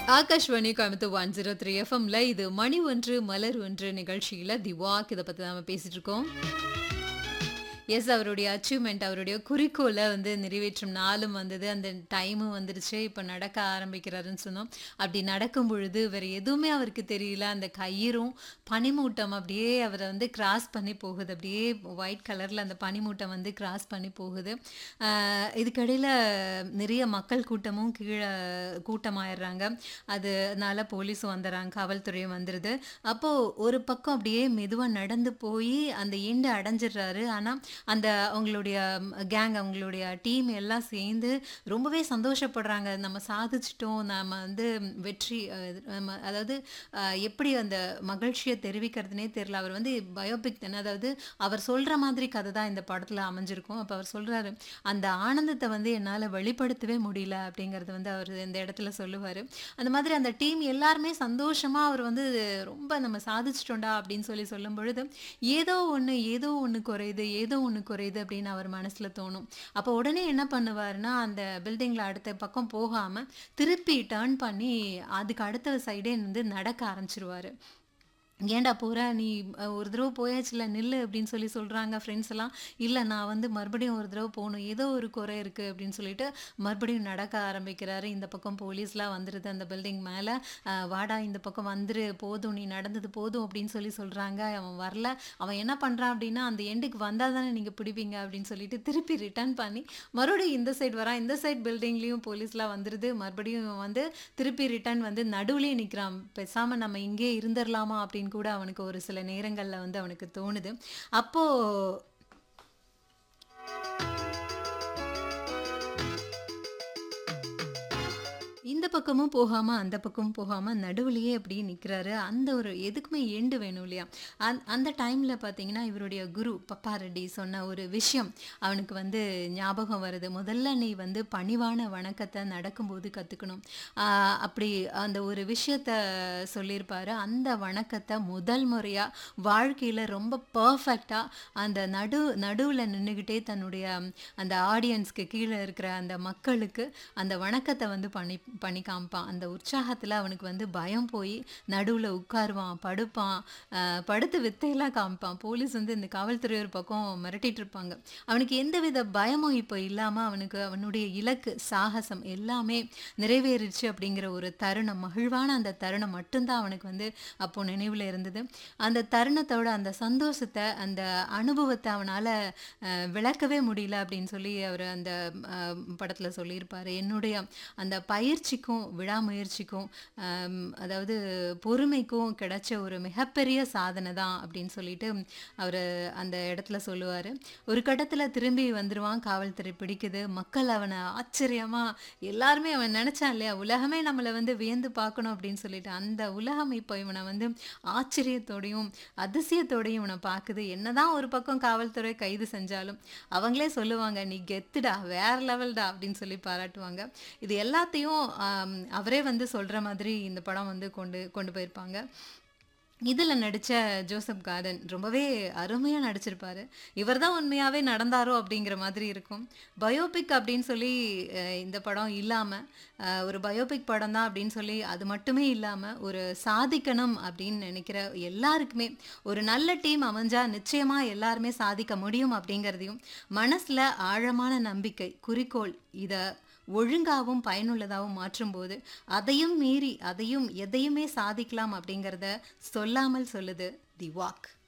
Akashvani Coimbatore one zero three எஃப்எம்ல இது மணி ஒன்று மலர் ஒன்று நிகழ்ச்சியில் தி வாக் இதை பற்றி நாம பேசிட்டு இருக்கோம் எஸ் அவருடைய அச்சீவ்மெண்ட் அவருடைய குறிக்கோளை வந்து நிறைவேற்றும் நாளும் வந்தது அந்த டைமும் வந்துருச்சு இப்போ நடக்க ஆரம்பிக்கிறாருன்னு சொன்னோம் அப்படி நடக்கும் பொழுது வேறு எதுவுமே அவருக்கு தெரியல அந்த கயிறும் பனிமூட்டம் அப்படியே அவரை வந்து கிராஸ் பண்ணி போகுது அப்படியே ஒயிட் கலரில் அந்த பனிமூட்டம் வந்து கிராஸ் பண்ணி போகுது ஆஹ் இதுக்கிடையில் நிறைய மக்கள் கூட்டமும் கீழே கூட்டமாயிடுறாங்க அதனால போலீஸும் வந்துடுறாங்க காவல்துறையும் வந்துடுது அப்போது ஒரு பக்கம் அப்படியே மெதுவாக நடந்து போய் அந்த எண்டை அடைஞ்சிடுறாரு ஆனால் அந்த அவங்களுடைய கேங் அவங்களுடைய டீம் எல்லாம் சேர்ந்து ரொம்பவே சந்தோஷப்படுறாங்க நம்ம சாதிச்சிட்டோம் நம்ம வந்து வெற்றி அஹ், நம்ம அதாவது அஹ், எப்படி அந்த மகிழ்ச்சியை தெரிவிக்கிறதுனே தெரியல அவர் வந்து பயோபிக் தானே அதாவது அவர் சொல்கிற மாதிரி கதை தான் இந்த படத்தில் அமைஞ்சிருக்கும் அப்போ அவர் சொல்கிறாரு அந்த ஆனந்தத்தை வந்து என்னால் வெளிப்படுத்தவே முடியல அப்படிங்கிறது வந்து அவர் இந்த இடத்துல சொல்லுவார் அந்த மாதிரி அந்த டீம் எல்லாருமே சந்தோஷமாக அவர் வந்து ரொம்ப நம்ம சாதிச்சிட்டோம்டா அப்படின்னு சொல்லி சொல்லும் பொழுது ஏதோ ஒன்று ஏதோ ஒன்று குறையுது ஏதோ ஒன்று குறையுது அப்படின்னு அவர் மனசில் தோணும் அப்போ உடனே என்ன பண்ணுவாருன்னா அந்த பில்டிங்கில் அடுத்த பக்கம் போகாமல் திருப்பி டேர்ன் பண்ணி அதுக்கு அடுத்த சைடே வந்து நடக்க ஆரம்பிச்சிருவாரு ஏன்டா போற நீ அஹ், ஒரு தடவை போயாச்சுல நில்லு அப்படின்னு சொல்லி சொல்கிறாங்க ஃப்ரெண்ட்ஸ் எல்லாம் இல்லை நான் வந்து மறுபடியும் ஒரு தடவை போகணும் ஏதோ ஒரு குறை இருக்குது அப்படின்னு சொல்லிட்டு மறுபடியும் நடக்க ஆரம்பிக்கிறாரு இந்த பக்கம் போலீஸ்லாம் வந்துடுது அந்த பில்டிங் மேலே வாடா இந்த பக்கம் வந்துரு போதும் நீ நடந்தது போதும் அப்படின்னு சொல்லி சொல்கிறாங்க அவன் வரல அவன் என்ன பண்ணுறான் அப்படின்னா அந்த எண்டுக்கு வந்தால் தானே நீங்கள் பிடிப்பீங்க அப்படின்னு சொல்லிட்டு திருப்பி ரிட்டர்ன் பண்ணி மறுபடியும் இந்த சைடு வரான் இந்த சைடு பில்டிங்லேயும் போலீஸ்லாம் வந்துடுது மறுபடியும் இவன் வந்து திருப்பி ரிட்டர்ன் வந்து நடுவுலயே நிற்கிறான் பேசாமல் நம்ம இங்கே இருந்துடலாமா அப்படின்னு கூட அவனுக்கு ஒரு சில நேரங்களில் வந்து அவனுக்கு தோணுது அப்போது இந்த பக்கமும் போகாம அந்த பக்கமும் போகாம நடுவுலயே அப்படியே நிக்கிறாரு அந்த ஒரு எதுக்குமே எண்டு வேணும் இல்லையா அந் அந்த டைம்ல பாத்தீங்கன்னா இவருடைய குரு பப்பா ரெட்டி சொன்ன ஒரு விஷயம் அவனுக்கு வந்து ஞாபகம் வருது முதல்ல நீ வந்து பணிவான வணக்கத்தை நடக்கும்போது கத்துக்கணும் ஆஹ் அப்படி அந்த ஒரு விஷயத்த சொல்லியிருப்பாரு அந்த வணக்கத்தை முதல் முறையா வாழ்க்கையில ரொம்ப பர்ஃபெக்டா அந்த நடு நடுவுல நின்றுக்கிட்டே தன்னுடைய அந்த ஆடியன்ஸ்க்கு கீழே இருக்கிற அந்த மக்களுக்கு அந்த வணக்கத்தை வந்து பண்ணி பண்ணி காமிப்பான் அந்த உற்சாகத்தில் அவனுக்கு வந்து பயம் போய் நடுவில் உட்காருவான் படுப்பான் ஆஹ் படுத்து வித்தையெல்லாம் காமிப்பான் போலீஸ் வந்து இந்த காவல்துறை ஒரு பக்கம் மிரட்டிட்டு இருப்பாங்க அவனுக்கு எந்தவித பயமும் இப்போ இல்லாமல் அவனுக்கு அவனுடைய இலக்கு சாகசம் எல்லாமே நிறைவேறிடுச்சு அப்படிங்கிற ஒரு தருணம் மகிழ்வான அந்த தருணம் மட்டும்தான் அவனுக்கு வந்து அப்போ நினைவில் இருந்தது அந்த தருணத்தோட அந்த சந்தோஷத்தை அந்த அனுபவத்தை அவனால் விளக்கவே முடியல அப்படின்னு சொல்லி அவர் அந்த படத்தில் சொல்லியிருப்பார் என்னுடைய அந்த பயிற்சிக்கும் விடாமுயற்சிக்கும் ஆம், அதாவது பொறுமைக்கும் கிடைச்ச ஒரு மிகப்பெரிய சாதனை தான் அப்படின்னு சொல்லிட்டு அவர் அந்த இடத்துல சொல்லுவார் ஒரு கட்டத்தில் திரும்பி வந்துடுவான் காவல்துறை பிடிக்குது மக்கள் அவனை ஆச்சரியமாக எல்லாருமே அவன் நினச்சான் இல்லையா உலகமே நம்மளை வந்து வியந்து பார்க்கணும் அப்படின்னு சொல்லிட்டு அந்த உலகம் இப்போ இவனை வந்து ஆச்சரியத்தோடையும் அதிசயத்தோடையும் இவனை பார்க்குது என்னதான் ஒரு பக்கம் காவல்துறை கைது செஞ்சாலும் அவங்களே சொல்லுவாங்க நீ கெத்துடா வேற லெவல்டா அப்படின்னு சொல்லி பாராட்டுவாங்க இது எல்லாத்தையும் ஆம், அவரே வந்து சொல்ற மாதிரி இந்த படம் வந்து கொண்டு கொண்டு போயிருப்பாங்க இதில் நடித்த ஜோசப் கார்டன் ரொம்பவே அருமையாக நடிச்சிருப்பாரு இவர் தான் உண்மையாகவே நடந்தாரோ அப்படிங்கிற மாதிரி இருக்கும் பயோபிக் அப்படின்னு சொல்லி அஹ், இந்த படம் இல்லாமல் ஒரு பயோபிக் படம் தான் அப்படின்னு சொல்லி அது மட்டுமே இல்லாமல் ஒரு சாதிக்கணும் அப்படின்னு நினைக்கிற எல்லாருக்குமே ஒரு நல்ல டீம் அமைஞ்சா நிச்சயமாக எல்லாருமே சாதிக்க முடியும் அப்படிங்கிறதையும் மனசில் ஆழமான நம்பிக்கை குறிக்கோள் இதை ஒழுங்காகவும் பயனுள்ளதாகவும் மாற்றும்போது அதையும் மீறி அதையும் எதையுமே சாதிக்கலாம் அப்படிங்கிறத சொல்லாமல் சொல்லுது தி வாக்